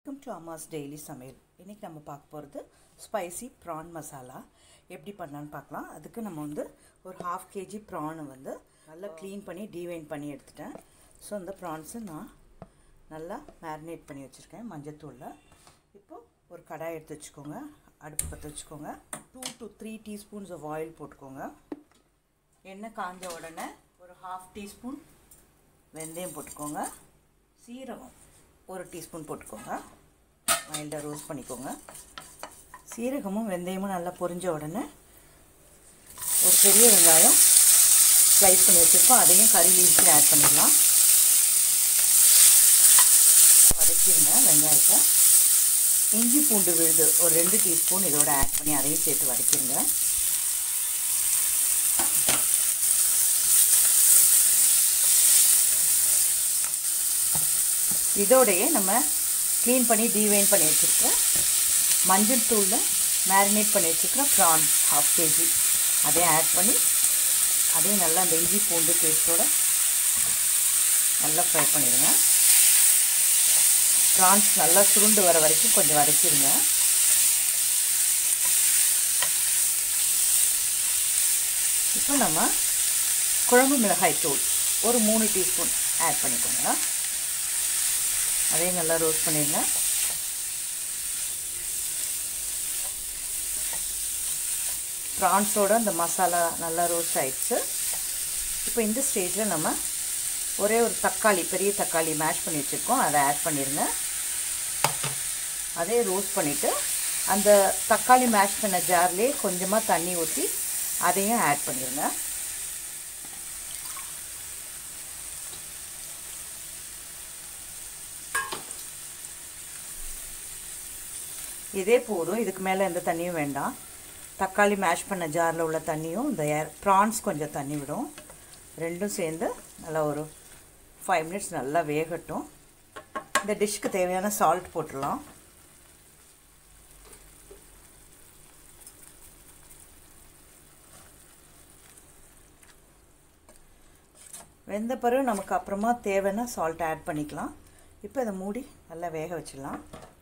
welcome to அம்மாஸ் daily சமையல் இன்றைக்கி நம்ம பார்க்க போகிறது ஸ்பைசி ப்ரான் மசாலா எப்படி பண்ணலான்னு பார்க்கலாம் அதுக்கு நம்ம வந்து ஒரு ஹாஃப் கேஜி ப்ரானை வந்து நல்லா க்ளீன் பண்ணி டீவைன் பண்ணி எடுத்துட்டேன் ஸோ அந்த ப்ரான்ஸை நான் நல்லா மேரினேட் பண்ணி வச்சுருக்கேன் மஞ்சத்தூளில் இப்போது ஒரு கடாய் எடுத்து வச்சுக்கோங்க அடுப்பு பற்ற வச்சுக்கோங்க two to three teaspoons of oil போட்டுக்கோங்க எண்ணெய் காஞ்ச உடனே ஒரு ஹாஃப் டீஸ்பூன் வெந்தயம் போட்டுக்கோங்க சீரகம் ஒரு டீஸ்பூன் போட்டுக்கோங்க மைல்டாக ரோஸ்ட் பண்ணிக்கோங்க சீரகமும் வெந்தயமும் நல்லா பொரிஞ்ச உடனே ஒரு பெரிய வெங்காயம் ஸ்லைஸ் பண்ணி வச்சுருக்கோம் அதையும் கறி லீவ்ஸில் ஆட் பண்ணிடலாம் வதக்கிடுங்க வெங்காயத்தை இஞ்சி பூண்டு விழுது ஒரு ரெண்டு டீஸ்பூன் இதோட ஆட் பண்ணி அதையும் சேர்த்து வதக்கிடுங்க இதோடையே நம்ம க்ளீன் பண்ணி டீவைன் பண்ணி வச்சுருக்கோம் மஞ்சள் தூளில் மேரினேட் பண்ணி வச்சுருக்கிறோம் ப்ரான்ஸ் ஹாஃப் கேஜி அதையும் ஆட் பண்ணி அதையும் நல்லா அந்த இஞ்சி பூண்டு பேஸ்ட்டோட நல்லா ஃப்ரை பண்ணிடுங்க ப்ரான்ஸ் நல்லா சுருண்டு வர வரைக்கும் கொஞ்சம் வதக்கிடுங்க இப்போ நம்ம குழம்பு மிளகாய் தூள் ஒரு மூணு டீஸ்பூன் ஆட் பண்ணிக்கோங்க அதையும் நல்லா ரோஸ்ட் பண்ணிடுங்க ப்ரான்ஸோட அந்த மசாலா நல்லா ரோஸ்ட் ஆயிடுச்சு இப்போ இந்த ஸ்டேஜில் நம்ம ஒரே ஒரு தக்காளி பெரிய தக்காளி மேஷ் பண்ணி வச்சுருக்கோம் அதை ஆட் பண்ணிடுங்க அதே ரோஸ்ட் பண்ணிவிட்டு அந்த தக்காளி மேஷ் பண்ண ஜார்லேயே கொஞ்சமாக தண்ணி ஊற்றி அதையும் ஆட் பண்ணிடுங்க இதே போதும் இதுக்கு மேலே எந்த தண்ணியும் வேண்டாம் தக்காளி மேஷ் பண்ண ஜாரில் உள்ள தண்ணியும் இந்த ஏர் ப்ரான்ஸ் கொஞ்சம் தண்ணி விடும் ரெண்டும் சேர்ந்து நல்லா ஒரு ஃபைவ் மினிட்ஸ் நல்லா வேகட்டும் இந்த டிஷ்க்கு தேவையான சால்ட் போட்டுடலாம் வெந்த பிறகு நமக்கு அப்புறமா தேவைன்னா சால்ட் ஆட் பண்ணிக்கலாம் இப்போ இதை மூடி நல்லா வேக வச்சிடலாம்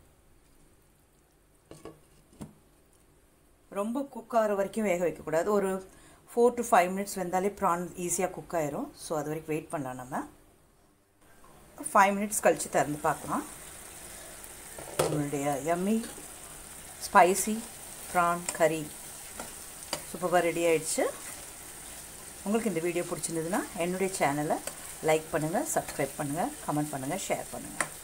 ரொம்ப குக் ஆகிற வரைக்கும் வேக வைக்கக்கூடாது ஒரு ஃபோர் டு ஃபைவ் மினிட்ஸ் வெந்தாலே ப்ரான் ஈஸியாக குக் ஆயிரும் ஸோ அது வரைக்கும் வெயிட் பண்ணலாம் நம்ம ஃபைவ் மினிட்ஸ் கழித்து திறந்து பார்க்கலாம் நம்மளுடைய எம்மி ஸ்பைசி ப்ரான் கறி சூப்பராக ரெடி ஆயிடுச்சு உங்களுக்கு இந்த வீடியோ பிடிச்சிருந்ததுன்னா என்னுடைய சேனலை லைக் பண்ணுங்கள் சப்ஸ்கிரைப் பண்ணுங்கள் கமெண்ட் பண்ணுங்கள் ஷேர் பண்ணுங்கள்